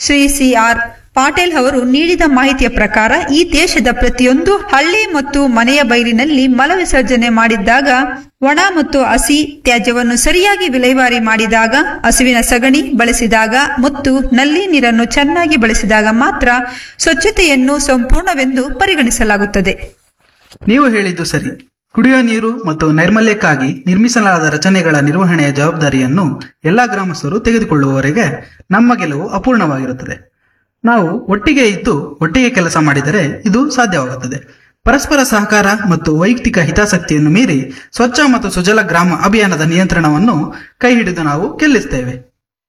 Shri C R Patil ಅವರು ನೀಡಿದ ಮಾಹಿತಿಯ ಪ್ರಕಾರ ಈ ದೇಶದ ಪ್ರತಿಯೊಂದು ಹಳ್ಳಿ ಮತ್ತು ಮನೆಯ ಬೈಲಿನಲ್ಲಿ ಮಲ ವಿಸರ್ಜನೆ ಮಾಡಿದ್ದಾಗ ಒಣ ಮತ್ತು ಹಸಿ ತ್ಯಾಜ್ಯವನ್ನು ಸರಿಯಾಗಿ ವಿಲೇವಾರಿ ಮಾಡಿದಾಗ ಹಸುವಿನ ಸಗಣಿ ಬಳಸಿದಾಗ ಮತ್ತು ನಲ್ಲಿ ನೀರನ್ನು ಚೆನ್ನಾಗಿ ಬಳಸಿದಾಗ ಮಾತ್ರ ಸ್ವಚ್ಛತೆಯನ್ನು ಸಂಪೂರ್ಣವೆಂದು ಪರಿಗಣಿಸಲಾಗುತ್ತದೆ ನೀವು ಹೇಳಿದ್ದು ಸರಿ ಕುಡಿಯುವ ನೀರು ಮತ್ತು ನೈರ್ಮಲ್ಯಕ್ಕಾಗಿ ನಿರ್ಮಿಸಲಾದ ರಚನೆಗಳ ನಿರ್ವಹಣೆಯ ಜವಾಬ್ದಾರಿಯನ್ನು ಎಲ್ಲಾ ಗ್ರಾಮಸ್ಥರು ತೆಗೆದುಕೊಳ್ಳುವವರೆಗೆ ನಮ್ಮ ಗೆಲುವು ಅಪೂರ್ಣವಾಗಿರುತ್ತದೆ ನಾವು ಒಟ್ಟಿಗೆ ಇದ್ದು ಒಟ್ಟಿಗೆ ಕೆಲಸ ಮಾಡಿದರೆ ಇದು ಸಾಧ್ಯವಾಗುತ್ತದೆ ಪರಸ್ಪರ ಸಹಕಾರ ಮತ್ತು ವೈಯಕ್ತಿಕ ಹಿತಾಸಕ್ತಿಯನ್ನು ಮೀರಿ ಸ್ವಚ್ಛ ಮತ್ತು ಸುಜಲ ಗ್ರಾಮ ಅಭಿಯಾನದ ನಿಯಂತ್ರಣವನ್ನು ಕೈ ಹಿಡಿದು ನಾವು ಗೆಲ್ಲಿಸ್ತೇವೆ